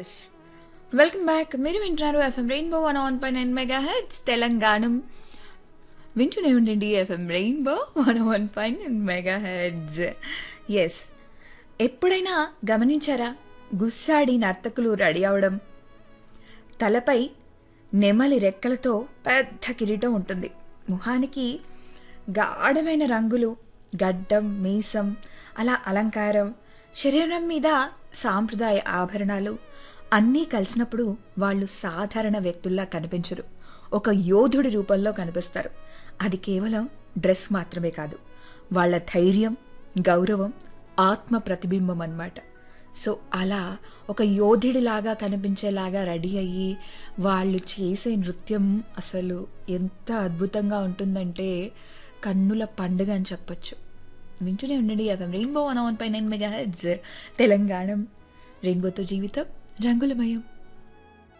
yes welcome back మీరు వింటున్నారు FM Rainbow one one point nine mega heads Telangana వింటూనే ఉండండి FM Rainbow one one point nine mega heads yes ఎప్పుడైనా గమనించారా Gussadi నర్తకులు ready అవడం తలపై నెమలి రెక్కలతో పెద్ద కిరీటం ఉంటుంది ముఖానికి గాఢమైన రంగులు గడ్డం మీసం అలా అలంకారం శరీరం మీద సాంప్రదాయ ఆభరణాలు అన్నీ కలిసినప్పుడు వాళ్ళు సాధారణ వ్యక్తుల్లా కనిపించరు ఒక యోధుడి రూపంలో కనిపిస్తారు అది కేవలం డ్రెస్ మాత్రమే కాదు వాళ్ళ ధైర్యం గౌరవం ఆత్మ ప్రతిబింబం అన్నమాట సో అలా ఒక యోధుడిలాగా కనిపించేలాగా రెడీ అయ్యి వాళ్ళు చేసే నృత్యం అసలు ఎంత అద్భుతంగా ఉంటుందంటే కన్నుల పండుగ అని చెప్పొచ్చు వింటూనే ఉండండి ఎఫ్ఎం రెయిన్బో వన్ వన్ పై నైన్ మెగా హెడ్స్ తెలంగాణ రెయిన్బోతో జీవితం రంగులమయం